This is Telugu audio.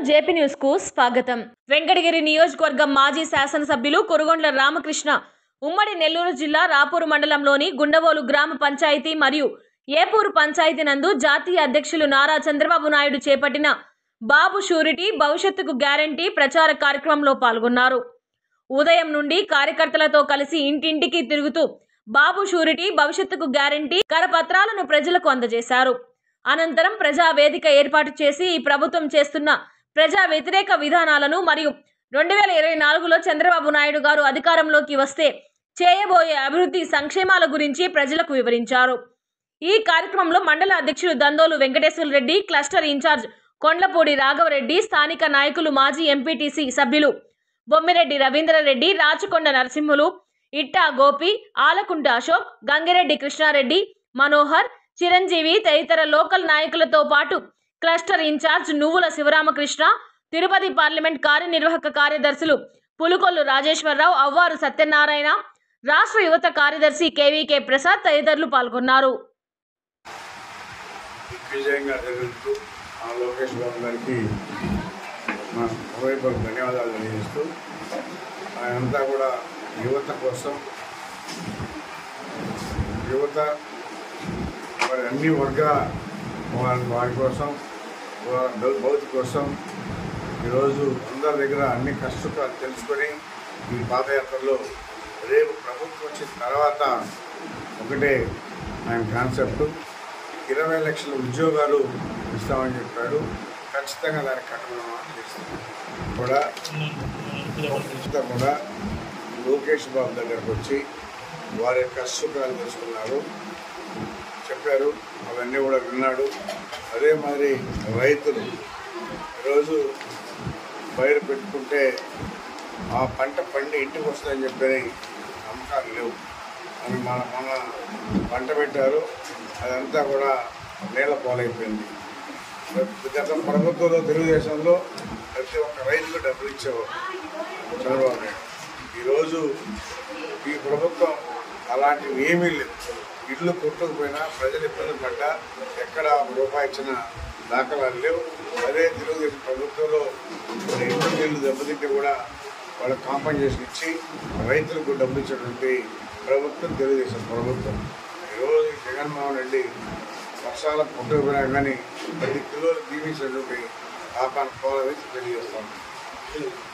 జేపీ న్యూస్ కు స్వాగతం వెంకటగిరి నియోజకవర్గం మాజీ శాసనసభ్యులు కురుగొండ్ల రామకృష్ణ ఉమ్మడి నెల్లూరు జిల్లా రాపూరు మండలంలోని గుండవోలు గ్రామ పంచాయతీ మరియు ఏపూరు పంచాయతీ నందు జాతీయ అధ్యక్షులు నారా చంద్రబాబు నాయుడు చేపట్టిన బాబు షూరిటీ భవిష్యత్తుకు గ్యారంటీ ప్రచార కార్యక్రమంలో పాల్గొన్నారు ఉదయం నుండి కార్యకర్తలతో కలిసి ఇంటింటికి తిరుగుతూ బాబు షూరిటీ భవిష్యత్తుకు గ్యారంటీ కరపత్రాలను ప్రజలకు అందజేశారు అనంతరం ప్రజా వేదిక ఏర్పాటు చేసి ఈ ప్రభుత్వం చేస్తున్న ప్రజా వ్యతిరేక విధానాలను మరియు రెండు వేల ఇరవై నాలుగులో చంద్రబాబు నాయుడు గారు అధికారంలోకి వస్తే చేయబోయే అభివృద్ధి సంక్షేమాల గురించి ప్రజలకు వివరించారు ఈ కార్యక్రమంలో మండల అధ్యక్షులు దందోలు వెంకటేశ్వర రెడ్డి క్లస్టర్ ఇన్ఛార్జ్ కొండ్లపూడి రాఘవరెడ్డి స్థానిక నాయకులు మాజీ ఎంపీటీసీ సభ్యులు బొమ్మిరెడ్డి రవీంద్రరెడ్డి రాచకొండ నరసింహులు ఇట్టా గోపి ఆలకుంట అశోక్ గంగిరెడ్డి కృష్ణారెడ్డి మనోహర్ చిరంజీవి తదితర లోకల్ నాయకులతో పాటు క్లస్టర్ ఇన్ఛార్జ్ నువ్వుల శివరామకృష్ణ తిరుపతి పార్లమెంట్ కార్యనిర్వాహక కార్యదర్శులు పులుకొల్లు రాజేశ్వరరావు అవ్వారు సత్యనారాయణ రాష్ట్ర యువత కార్యదర్శి కేవీకే ప్రసాద్ తదితరులు పాల్గొన్నారు దిగ్విజయంగా జరుగుతూ ఆ లోకేష్ బాబు గారికి మా హృదయపూర్వక ధన్యవాదాలు తెలియజేస్తూ ఆయనంతా కూడా యువత కోసం యువత మరి అన్ని వర్గాల వారి వారి కోసం వారి భౌ- భౌతి కోసం ఈరోజు అందరి దగ్గర అన్ని కష్టాలు తెలుసుకొని ఈ పాదయాత్రలో రేపు ప్రభుత్వం వచ్చిన తర్వాత ఒకటే ఆయన కాన్సెప్ట్ ఇరవై లక్షల ఉద్యోగాలు ఇస్తామని చెప్పాడు ఖచ్చితంగా దానికి కట్టుబడి చేస్తాం కూడా అంతా కూడా లోకేష్ బాబు దగ్గరకు వచ్చి వారి యొక్క సుఖాలు తెలుసుకున్నారు చెప్పారు అవన్నీ కూడా విన్నాడు అదే మరి రైతులు ఈరోజు పైరు పెట్టుకుంటే ఆ పంట పండి ఇంటికి వస్తుందని చెప్పి నమ్మకాలు లేవు అని మన మన పంట పెట్టారు అదంతా కూడా నేల పాలైపోయింది గత ప్రభుత్వంలో తెలుగుదేశంలో ప్రతి ఒక్క రైతుకు డబ్బులు ఇచ్చేవారు చంద్రబాబు నాయుడు ఈరోజు ఈ ప్రభుత్వం అలాంటివి ఏమీ లేవు ఇల్లు కొట్టుకుపోయినా ప్రజలు ఇబ్బంది పడ్డా ఎక్కడ ఒక రూపాయి ఇచ్చిన దాఖలాలు లేవు అదే తెలుగుదేశం ప్రభుత్వంలో మరి ఇంటి ఇల్లు దెబ్బతింటే కూడా వాళ్ళకి కాంపన్సేషన్ ఇచ్చి రైతులకు డబ్బులు ఇచ్చేటువంటి ప్రభుత్వం తెలుగుదేశం ప్రభుత్వం ఈరోజు ఈ జగన్మోహన్ రెడ్డి వర్షాల కొట్టుకుపోయినా కానీ పది కిలోలు దీవించినటువంటి ఆపాన్ని పోలని తెలియజేస్తాం